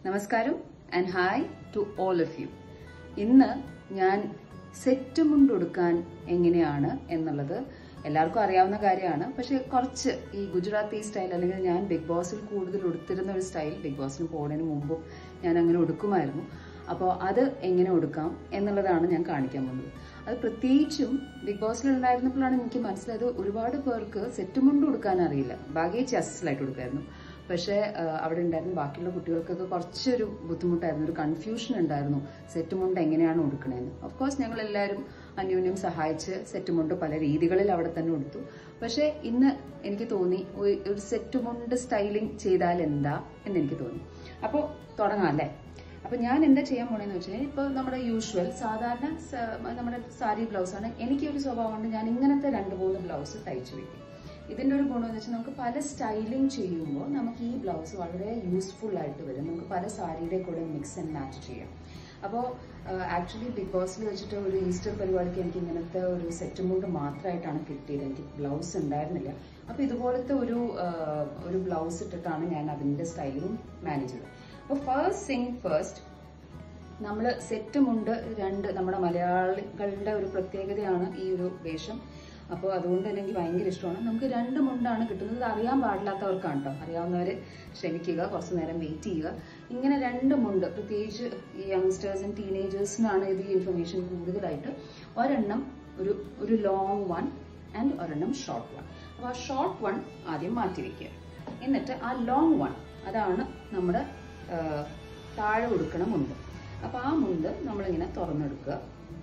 നമസ്കാരം and hi to all of you ഇന്ന് ഞാൻ സെറ്റ് മുണ്ടുടുക്കാൻ എങ്ങനെയാണ് എന്നുള്ളത് എല്ലാവർക്കും അറിയാവുന്ന കാര്യമാണ് പക്ഷെ കുറച്ച് ഈ ഗുജറാത്തി സ്റ്റൈൽ അല്ലെങ്കിൽ ഞാൻ ബിഗ് ബോസിൽ കൂടുതൽ ഉടുത്തിരുന്ന ഒരു സ്റ്റൈൽ ബിഗ് ബോസിന് പോകുന്നതിന് മുമ്പും ഞാൻ അങ്ങനെ ഉടുക്കുമായിരുന്നു അപ്പോൾ അത് എങ്ങനെ ഉടുക്കാം എന്നുള്ളതാണ് ഞാൻ കാണിക്കാൻ പോകുന്നത് അത് പ്രത്യേകിച്ചും ബിഗ് ബോസിൽ ഉണ്ടായിരുന്നപ്പോഴാണ് എനിക്ക് മനസ്സിലായത് ഒരുപാട് പേർക്ക് സെറ്റ് മുണ്ട് ഉടുക്കാൻ അറിയില്ല ബാക്കി ചെസ്റ്റിലായിട്ട് കൊടുക്കായിരുന്നു പക്ഷേ ആ, അവിടെ ഉണ്ടായിരുന്ന ബാക്കിയുള്ള കുട്ടികൾക്കൊക്കെ കുറച്ചൊരു ബുദ്ധിമുട്ടായിരുന്നു ഒരു കൺഫ്യൂഷൻ ഉണ്ടായിരുന്നു സെറ്റ് മുണ്ട് എങ്ങനെയാണ് ഉടുക്കണേന്ന് ഓഫ് കോഴ്സ് ഞങ്ങൾ എല്ലാവരും അന്യോന്യം സഹായിച്ച് സെറ്റ് മുണ്ട് പല രീതികളിൽ അവിടെ തന്നെ ഉടുത്തു പക്ഷേ ഇന്ന് എനിക്ക് തോന്നി ഒരു- ഒരു സെറ്റ് മുണ്ട് സ്റ്റൈലിംഗ് ചെയ്താൽ എന്താ എന്ന് എനിക്ക് തോന്നി അപ്പോൾ തുടങ്ങാം അല്ലേ അപ്പൊ ഞാൻ എന്താ ചെയ്യാൻ പോണേന്ന് വെച്ചാൽ ഇപ്പൊ നമ്മുടെ യൂഷ്വൽ സാധാരണ സ- നമ്മുടെ സാരി ബ്ലൗസ് ആണ് എനിക്ക് ഒരു സ്വഭാവം ഉണ്ട് ഞാൻ ഇങ്ങനത്തെ രണ്ട് മൂന്ന് ബ്ലൗസ് തയ്ച്ചു വെക്കും ഇതിന്റെ ഒരു ഗുണം എന്ന് വെച്ചാൽ നമുക്ക് പല സ്റ്റൈലിംഗ് ചെയ്യുമ്പോൾ നമുക്ക് ഈ ബ്ലൗസ് വളരെ യൂസ്ഫുൾ ആയിട്ട് വരും നമുക്ക് പല സാരിയുടെ കൂടെ മിക്സ് ആൻഡ് മാച്ച് ചെയ്യാം അപ്പോൾ ആക്ച്വലി ബിഗ് ബോസിൽ വെച്ചിട്ട് ഒരു ഈസ്റ്റർ പരിപാടിക്ക് എനിക്ക് ഇങ്ങനത്തെ ഒരു സെറ്റ് മുണ്ട് മാത്രമായിട്ടാണ് കിട്ടിയത് എനിക്ക് ബ്ലൗസ് ഉണ്ടായിരുന്നില്ല അപ്പോൾ ഇതുപോലത്തെ ഒരു ആ, ഒരു ബ്ലൗസ് ഇട്ടിട്ടാണ് ഞാൻ അതിന്റെ സ്റ്റൈലിംഗ് മാനേജ് ചെയ്തത് അപ്പോൾ ഫസ്റ്റ് തിങ് ഫസ്റ്റ് നമ്മൾ സെറ്റ് മുണ്ട് രണ്ട് നമ്മുടെ മലയാളികളുടെ ഒരു പ്രത്യേകതയാണ് ഈ ഒരു വേഷം അപ്പോൾ അതുകൊണ്ട് തന്നെ എനിക്ക് ഭയങ്കര ഇഷ്ടമാണ് നമുക്ക് രണ്ട് മുണ്ടാണ് കിട്ടുന്നത് ഇത് അറിയാൻ പാടില്ലാത്തവർക്കാണ് കേട്ടോ അറിയാവുന്നവർ ക്ഷമിക്കുക കുറച്ച് നേരം വെയിറ്റ് ചെയ്യുക ഇങ്ങനെ രണ്ട് മുണ്ട് പ്രത്യേകിച്ച് ഈ യങ്സ്റ്റേഴ്സും ടീനേജേഴ്സിനാണ് ഇത് ഈ ഇൻഫർമേഷൻ കൂടുതലായിട്ട് ഒരെണ്ണം ഒരു ഒരു ലോങ് വൺ ആൻഡ് ഒരെണ്ണം ഷോർട്ട് വൺ അപ്പോൾ ആ ഷോർട്ട് വൺ ആദ്യം മാറ്റി വെക്കുക എന്നിട്ട് ആ ലോങ് വൺ അതാണ് നമ്മുടെ ആ, താഴെ കൊടുക്കണ മുണ്ട് അപ്പൊ ആ മുണ്ട് നമ്മളിങ്ങനെ തുറന്നെടുക്കുക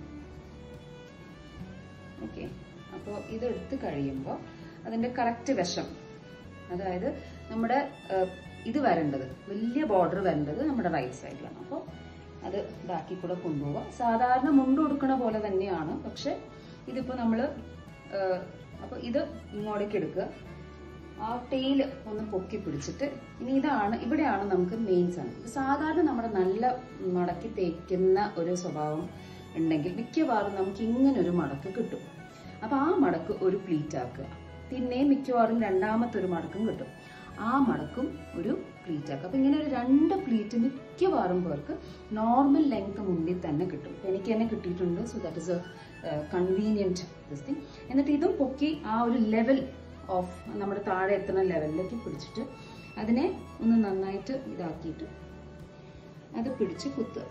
ഓക്കെ അപ്പോൾ ഇതെടുത്ത് കഴിയുമ്പോൾ അതിന്റെ കറക്റ്റ് വശം അതായത് നമ്മുടെ ആ, ഇത് വരേണ്ടത് വലിയ ബോർഡർ വരേണ്ടത് നമ്മുടെ റൈറ്റ് സൈഡിലാണ് അപ്പോൾ അത് ബാക്കി കൂടെ കൊണ്ടുപോവുക സാധാരണ മുണ്ട് കൊടുക്കണ പോലെ തന്നെയാണ് പക്ഷെ ഇതിപ്പോ നമ്മള് അപ്പൊ ഇത് ഇങ്ങോട്ടേക്ക് എടുക്കുക ആ ടെയിൽ ഒന്ന് പൊക്കി പിടിച്ചിട്ട് ഇനി ഇതാണ് ഇവിടെയാണ് നമുക്ക് മെയിൻ സാധനം സാധാരണ നമ്മുടെ നല്ല മടക്കി തേക്കുന്ന ഒരു സ്വഭാവം ഉണ്ടെങ്കിൽ മിക്കവാറും നമുക്ക് ഇങ്ങനെ ഒരു മടക്ക് കിട്ടും അപ്പൊ ആ മടക്ക് ഒരു പ്ലീറ്റ് ആക്കുക പിന്നെ മിക്കവാറും രണ്ടാമത്തെ ഒരു മടക്കും കിട്ടും ആ മടക്കും ഒരു പ്ലീറ്റ് ആക്കുക അപ്പൊ ഇങ്ങനെ ഒരു രണ്ട് പ്ലീറ്റ് മിക്കവാറും പേർക്ക് നോർമൽ ലെങ്ത് മുന്നിൽ തന്നെ കിട്ടും ഇപ്പൊ എനിക്ക് തന്നെ കിട്ടിയിട്ടുണ്ട് so that is a convenient this thing എന്നിട്ട് ഇതും പൊക്കി ആ ഒരു ലെവൽ ഓഫ് നമ്മുടെ താഴെ എത്തുന്ന ലെവലിലേക്ക് പിടിച്ചിട്ട് അതിനെ ഒന്ന് നന്നായിട്ട് ഇതാക്കിയിട്ട് അത് പിടിച്ച് കുത്തുക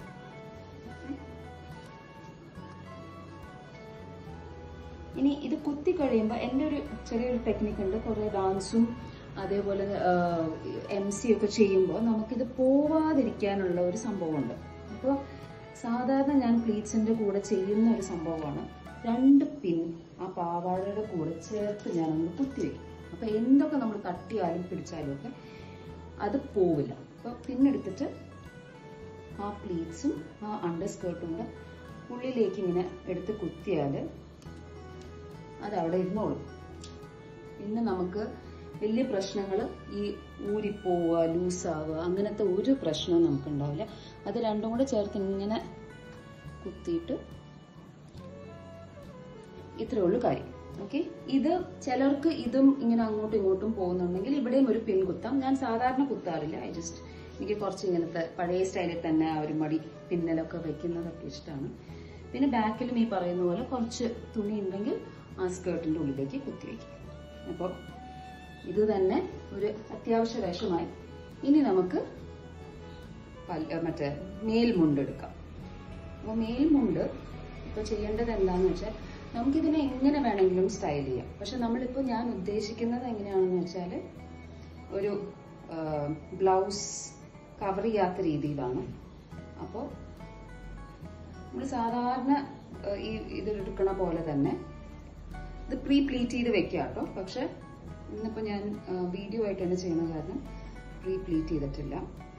ഇനി ഇത് കുത്തി കഴിയുമ്പോൾ എൻ്റെ ഒരു ചെറിയൊരു ടെക്നിക്ക് ഉണ്ട് കുറേ ഡാൻസും അതേപോലെ എം സി ഒക്കെ ചെയ്യുമ്പോൾ നമുക്കിത് പോവാതിരിക്കാനുള്ള ഒരു സംഭവമുണ്ട് അപ്പോൾ സാധാരണ ഞാൻ പ്ലീറ്റ്സിൻ്റെ കൂടെ ചെയ്യുന്ന ഒരു സംഭവമാണ് രണ്ട് പിൻ ആ പാവാടയുടെ കൂടെ ചേർത്ത് ഞാനൊന്ന് കുത്തിവെക്കും അപ്പോൾ എന്തൊക്കെ നമ്മൾ തട്ടിയാലും പിടിച്ചാലും ഒക്കെ അത് പോവില്ല അപ്പോൾ പിന്നെടുത്തിട്ട് ആ പ്ലീറ്റ്സും ആ അണ്ടർ സ്കേർട്ടും കൂടെ ഉള്ളിലേക്ക് ഇങ്ങനെ എടുത്ത് കുത്തിയാൽ അത് അവിടെ ഇരുന്നോളും പിന്നെ നമുക്ക് വലിയ പ്രശ്നങ്ങൾ ഈ ഊരിപ്പോവുക ലൂസാവുക അങ്ങനത്തെ ഒരു പ്രശ്നവും നമുക്ക് ഉണ്ടാവില്ല അത് രണ്ടും കൂടെ ചേർത്ത് ഇങ്ങനെ കുത്തിയിട്ട് ഇത്രേ ഉള്ളൂ കാര്യം ഓക്കെ ഇത് ചിലർക്ക് ഇതും ഇങ്ങനെ അങ്ങോട്ടും ഇങ്ങോട്ടും പോകുന്നുണ്ടെങ്കിൽ ഇവിടെയും ഒരു പിൻ കുത്താം ഞാൻ സാധാരണ കുത്താറില്ല ഐ ജസ്റ്റ് എനിക്ക് കുറച്ച് ഇങ്ങനത്തെ പഴയ സ്റ്റൈലിൽ തന്നെ ആ ഒരു മടി പിന്നലൊക്കെ വെക്കുന്നതൊക്കെ ഇഷ്ടമാണ് പിന്നെ ബാക്കിലും ഈ പറയുന്ന പോലെ കുറച്ച് തുണി ഉണ്ടെങ്കിൽ ആ സ്കേർട്ടിന്റെ ഉള്ളിലേക്ക് കുത്തി വയ്ക്കും അപ്പോൾ ഇത് തന്നെ ഒരു അത്യാവശ്യ വേഷമായി ഇനി നമുക്ക് പൽ- ഏ, മറ്റേ മേൽമുണ്ട് എടുക്കാം അപ്പോൾ മേൽമുണ്ട് ഇപ്പോൾ ചെയ്യേണ്ടത് എന്താണെന്ന് വെച്ചാൽ നമുക്കിതിനെ എങ്ങനെ വേണമെങ്കിലും സ്റ്റൈൽ ചെയ്യാം പക്ഷെ നമ്മളിപ്പോൾ ഞാൻ ഉദ്ദേശിക്കുന്നത് എങ്ങനെയാണെന്ന് വെച്ചാൽ ഒരു ബ്ലൗസ് കവർ ചെയ്യാത്ത രീതിയിലാണ് അപ്പോൾ നമ്മൾ സാധാരണ ആ, ഈ ഇത് എടുക്കണ പോലെ തന്നെ ഇത് പ്രീ പ്ലീറ്റ് ചെയ്ത് വെക്കുക കേട്ടോ പക്ഷെ ഇന്നിപ്പോൾ ഞാൻ വീഡിയോ ആയിട്ടാണ് ചെയ്യുന്ന കാരണം പ്രീ പ്ലീറ്റ് ചെയ്തിട്ടില്ല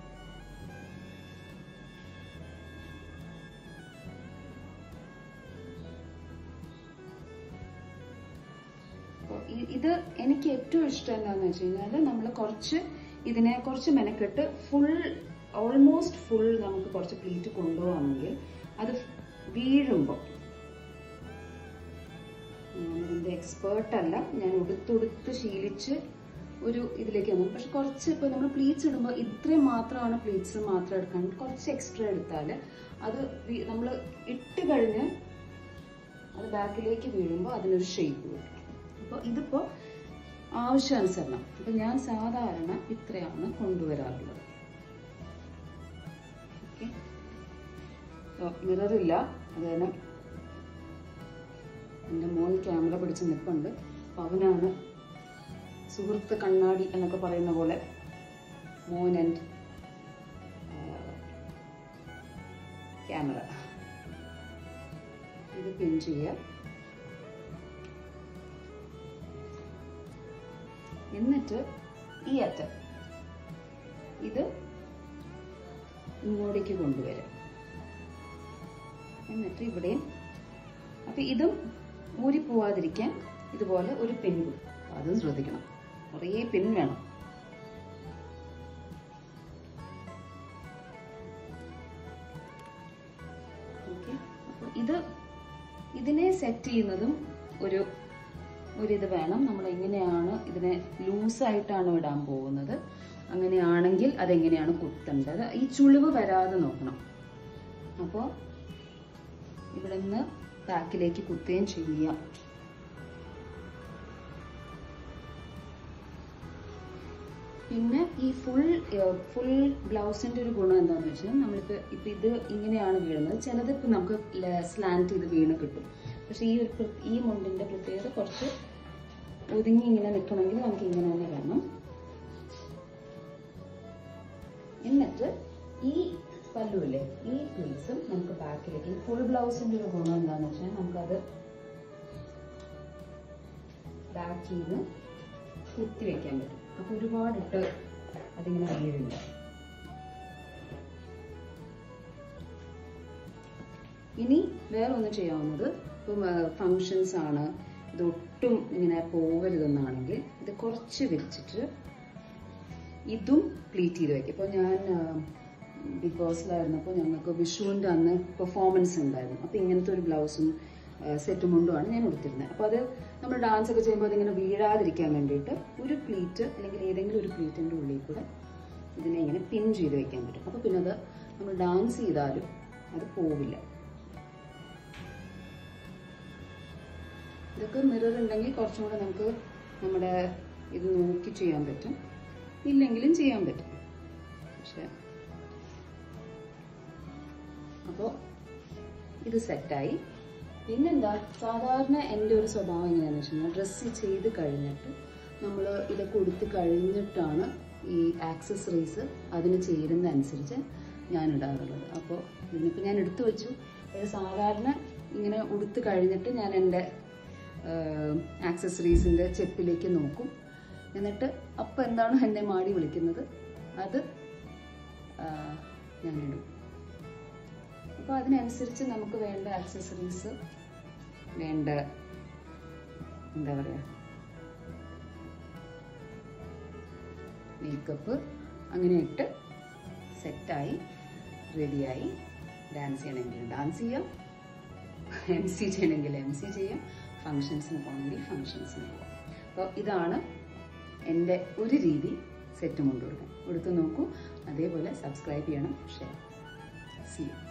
അപ്പോൾ ഈ- ഇത് എനിക്ക് ഏറ്റവും ഇഷ്ടം എന്താണെന്ന് വെച്ച് കഴിഞ്ഞാൽ നമ്മൾ കുറച്ച് ഇതിനെ കുറച്ച് മെനക്കെട്ട് ഫുൾ ഓൾമോസ്റ്റ് ഫുൾ നമുക്ക് കുറച്ച് പ്ലീറ്റ് കൊണ്ടുപോകണമെങ്കിൽ അത് വീഴുമ്പോൾ ഞാനിതിൻ്റെ എക്സ്പേർട്ട് അല്ല ഞാൻ ഉടുത്തുടുത്ത് ശീലിച്ച് ഒരു ഇതിലേക്ക് വന്നു പക്ഷെ കുറച്ച് ഇപ്പോൾ നമ്മൾ പ്ലീറ്റ്സ് ഇടുമ്പോൾ ഇത്രയും മാത്രമാണ് പ്ലീറ്റ്സ് മാത്രം എടുക്കാൻ കുറച്ച് എക്സ്ട്രാ എടുത്താൽ അത് നമ്മൾ ഇട്ട് കഴിഞ്ഞ് അത് ബാക്കിലേക്ക് വീഴുമ്പോൾ അതിനൊരു ഷേപ്പ് വരും അപ്പോൾ ഇതിപ്പോൾ ആവശ്യാനുസരണം അപ്പം ഞാൻ സാധാരണ ഇത്രയാണ് കൊണ്ടുവരാറുള്ളത് ഓക്കെ മിററില്ല അത് കാരണം എൻ്റെ മോൻ ക്യാമറ പിടിച്ച് നിൽപ്പുണ്ട് അപ്പോൾ അവനാണ് സുഹൃത്ത് കണ്ണാടി എന്നൊക്കെ പറയുന്ന പോലെ മോൻ ആൻഡ് ക്യാമറ ഇത് പിൻ ചെയ്യുക എന്നിട്ട് ഈ അറ്റം ഇത് ഇങ്ങോട്ടേക്ക് കൊണ്ടുവരാം എന്നിട്ട് ഇവിടെയും അപ്പൊ ഇതും ഊരിപ്പോവാതിരിക്കാൻ ഇതുപോലെ ഒരു പിൻ അതും ശ്രദ്ധിക്കണം കുറേ പിൻ വേണം ഓക്കെ അപ്പോൾ ഇത് ഇതിനെ സെറ്റ് ചെയ്യുന്നതും ഒരു ഒരിത് വേണം നമ്മൾ എങ്ങനെയാണ് ഇതിനെ ലൂസായിട്ടാണ് ഇടാൻ പോകുന്നത് അങ്ങനെയാണെങ്കിൽ അതെങ്ങനെയാണ് കുത്തേണ്ടത് ഈ ചുളിവ് വരാതെ നോക്കണം അപ്പോൾ ഇവിടെ നിന്ന് ബാക്കിലേക്ക് കുത്തുകയും ചെയ്യാം പിന്നെ ഈ ഫുൾ ഫുൾ ബ്ലൗസിന്റെ ഒരു ഗുണം എന്താണെന്ന് വെച്ചാൽ നമ്മളിപ്പോൾ ഇപ്പം ഇത് ഇങ്ങനെയാണ് വീഴുന്നത് ചിലത് ഇപ്പം നമുക്ക് സ്ലാൻറ്റ് ചെയ്ത് വീണ് കിട്ടും പക്ഷെ ഈ ഒരു പ്ര- ഈ മുണ്ടിന്റെ പ്രത്യേകത കുറച്ച് ഒതുങ്ങി ഇങ്ങനെ നിൽക്കണമെങ്കിൽ നമുക്ക് ഇങ്ങനെ തന്നെ വേണം എന്നിട്ട് ഈ പല്ലുവില്ലേ ഈ പ്ലീറ്റ്സും നമുക്ക് ബാക്കിലേക്ക് ഫുൾ ബ്ലൗസിന്റെ ഒരു ഗുണം എന്താണെന്ന് വെച്ചാൽ നമുക്കത് ബാക്കിൽ നിന്ന് കുത്തി വെക്കാൻ പറ്റും അപ്പൊ ഒരുപാടിട്ട് അതിങ്ങനെ വീഴില്ല ഇനി വേറെ ഒന്ന് ചെയ്യാവുന്നത് ഇപ്പം ഫങ്ഷൻസ് ആണ് ഇത് ഒട്ടും ഇങ്ങനെ പോകരുതെന്നാണെങ്കിൽ ഇത് കുറച്ച് വെച്ചിട്ട് ഇതും പ്ലീറ്റ് ചെയ്ത് വെക്കും ഇപ്പോൾ ഞാൻ ബിഗ് ബോസിലായിരുന്നപ്പോൾ ഞങ്ങൾക്ക് വിഷുവിൻ്റെ അന്ന് പെർഫോമൻസ് ഉണ്ടായിരുന്നു അപ്പോൾ ഇങ്ങനത്തെ ഒരു ബ്ലൗസും സെറ്റും മുണ്ടുമാണ് ഞാൻ ഉടുത്തിരുന്നത് അപ്പോൾ അത് നമ്മൾ ഡാൻസ് ഒക്കെ ചെയ്യുമ്പോൾ അതിങ്ങനെ വീഴാതിരിക്കാൻ വേണ്ടിയിട്ട് ഒരു പ്ലീറ്റ് അല്ലെങ്കിൽ ഏതെങ്കിലും ഒരു പ്ലീറ്റിൻ്റെ ഉള്ളിൽ കൂടെ ഇതിനെ ഇങ്ങനെ പിൻ ചെയ്ത് വെക്കാൻ പറ്റും അപ്പോൾ പിന്നെ അത് നമ്മൾ ഡാൻസ് ചെയ്താലും അത് പോവില്ല ഇതൊക്കെ മിറർ ഉണ്ടെങ്കിൽ കുറച്ചും കൂടെ നമുക്ക് നമ്മുടെ ഇത് നോക്കി ചെയ്യാൻ പറ്റും ഇല്ലെങ്കിലും ചെയ്യാൻ പറ്റും പക്ഷെ അപ്പോൾ ഇത് സെറ്റായി പിന്നെന്താ സാധാരണ എൻ്റെ ഒരു സ്വഭാവം എങ്ങനെയാണെന്ന് വെച്ച് കഴിഞ്ഞാൽ ഡ്രസ്സ് ചെയ്ത് കഴിഞ്ഞിട്ട് നമ്മൾ ഇത് കൊടുത്ത് കഴിഞ്ഞിട്ടാണ് ഈ ആക്സസറീസ് അതിന് ചേരുന്ന അനുസരിച്ച് ഞാൻ ഇടാറുള്ളത് അപ്പോൾ ഇതിനിപ്പോൾ ഞാൻ എടുത്തു വെച്ചു ഇത് സാധാരണ ഇങ്ങനെ ഉടുത്ത് കഴിഞ്ഞിട്ട് ഞാൻ എൻ്റെ ആക്സസറീസിൻ്റെ ചെപ്പിലേക്ക് നോക്കും എന്നിട്ട് അപ്പം എന്താണ് എന്നെ മാടി വിളിക്കുന്നത് അത് ആ, ഞാനിടും അപ്പോൾ അതിനനുസരിച്ച് നമുക്ക് വേണ്ട ആക്സസറീസ് വേണ്ട എന്താ പറയുക മേക്കപ്പ് അങ്ങനെ ഇട്ട് സെറ്റായി റെഡിയായി ഡാൻസ് ചെയ്യണമെങ്കിൽ ഡാൻസ് ചെയ്യാം എം സി ചെയ്യണമെങ്കിൽ എം സി ചെയ്യാം ഫങ്ഷൻസിന് പോകണമെങ്കിൽ ഫങ്ഷൻസിന് പോകാം അപ്പോൾ ഇതാണ് എൻ്റെ ഒരു രീതി സെറ്റ് കൊണ്ടുകൊടുക്കാൻ കൊടുത്തു നോക്കൂ അതേപോലെ സബ്സ്ക്രൈബ് ചെയ്യണം ഷെയർ സി യു